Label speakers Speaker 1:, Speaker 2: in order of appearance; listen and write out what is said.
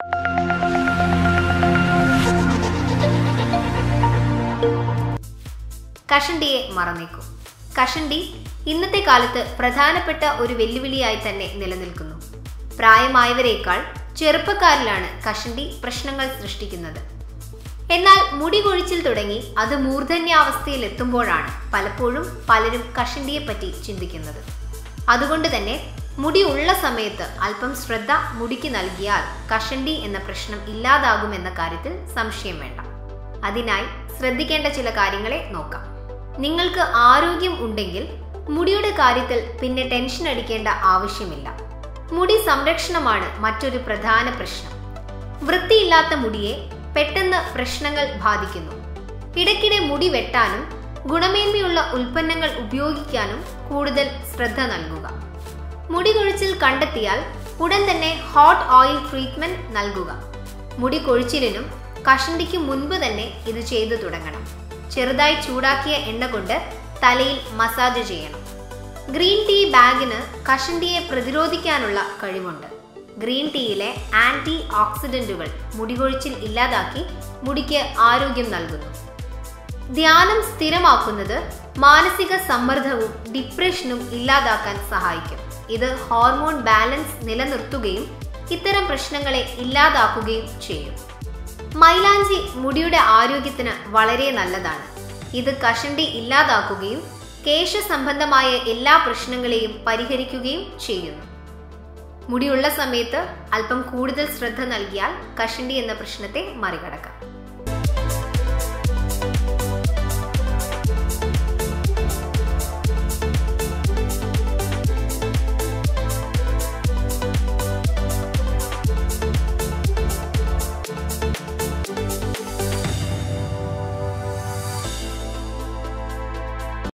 Speaker 1: കഷണ്ടിയെ മറന്നേക്കും കഷണ്ടി ഇന്നത്തെ കാലത്ത് പ്രധാനപ്പെട്ട ഒരു വെല്ലുവിളിയായി തന്നെ നിലനിൽക്കുന്നു പ്രായമായവരേക്കാൾ ചെറുപ്പക്കാരിലാണ് കഷണ്ടി പ്രശ്നങ്ങൾ സൃഷ്ടിക്കുന്നത് എന്നാൽ മുടി കൊഴിച്ചിൽ തുടങ്ങി അത് മൂർധന്യാവസ്ഥയിൽ എത്തുമ്പോഴാണ് പലപ്പോഴും പലരും കഷണ്ടിയെപ്പറ്റി ചിന്തിക്കുന്നത് അതുകൊണ്ട് തന്നെ മുടി ഉള്ള സമയത്ത് അല്പം ശ്രദ്ധ മുടിക്ക് നൽകിയാൽ കഷണ്ടി എന്ന പ്രശ്നം ഇല്ലാതാകുമെന്ന കാര്യത്തിൽ സംശയം വേണ്ട അതിനായി ശ്രദ്ധിക്കേണ്ട ചില കാര്യങ്ങളെ നോക്കാം നിങ്ങൾക്ക് ആരോഗ്യം ഉണ്ടെങ്കിൽ മുടിയുടെ കാര്യത്തിൽ പിന്നെ ടെൻഷൻ അടിക്കേണ്ട ആവശ്യമില്ല മുടി സംരക്ഷണമാണ് മറ്റൊരു പ്രധാന പ്രശ്നം വൃത്തിയില്ലാത്ത മുടിയെ പെട്ടെന്ന് പ്രശ്നങ്ങൾ ബാധിക്കുന്നു ഇടയ്ക്കിടെ മുടി വെട്ടാനും ഗുണമേന്മയുള്ള ഉൽപ്പന്നങ്ങൾ ഉപയോഗിക്കാനും കൂടുതൽ ശ്രദ്ധ നൽകുക മുടി കൊഴിച്ചിൽ കണ്ടെത്തിയാൽ ഉടൻ തന്നെ ഹോട്ട് ഓയിൽ ട്രീറ്റ്മെന്റ് നൽകുക മുടി കൊഴിച്ചിലിനും കഷണ്ടിക്ക് മുൻപ് തന്നെ ഇത് ചെയ്തു തുടങ്ങണം ചെറുതായി ചൂടാക്കിയ എണ്ണ കൊണ്ട് തലയിൽ മസാജ് ചെയ്യണം ഗ്രീൻ ടീ ബാഗിന് കഷണ്ടിയെ പ്രതിരോധിക്കാനുള്ള കഴിവുണ്ട് ഗ്രീൻ ടീയിലെ ആന്റി ഓക്സിഡന്റുകൾ മുടികൊഴിച്ചിൽ ഇല്ലാതാക്കി മുടിക്ക് ആരോഗ്യം നൽകുന്നു ധ്യാനം സ്ഥിരമാക്കുന്നത് മാനസിക സമ്മർദ്ദവും ഡിപ്രഷനും ഇല്ലാതാക്കാൻ സഹായിക്കും ഇത് ഹോർമോൺ ബാലൻസ് നിലനിർത്തുകയും ഇത്തരം പ്രശ്നങ്ങളെ ഇല്ലാതാക്കുകയും ചെയ്യും മൈലാഞ്ചി മുടിയുടെ ആരോഗ്യത്തിന് വളരെ നല്ലതാണ് ഇത് കഷണ്ടി ഇല്ലാതാക്കുകയും കേശ സംബന്ധമായ എല്ലാ പ്രശ്നങ്ങളെയും പരിഹരിക്കുകയും ചെയ്യുന്നു മുടിയുള്ള സമയത്ത് അല്പം കൂടുതൽ ശ്രദ്ധ നൽകിയാൽ കഷണ്ടി എന്ന പ്രശ്നത്തെ മറികടക്കാം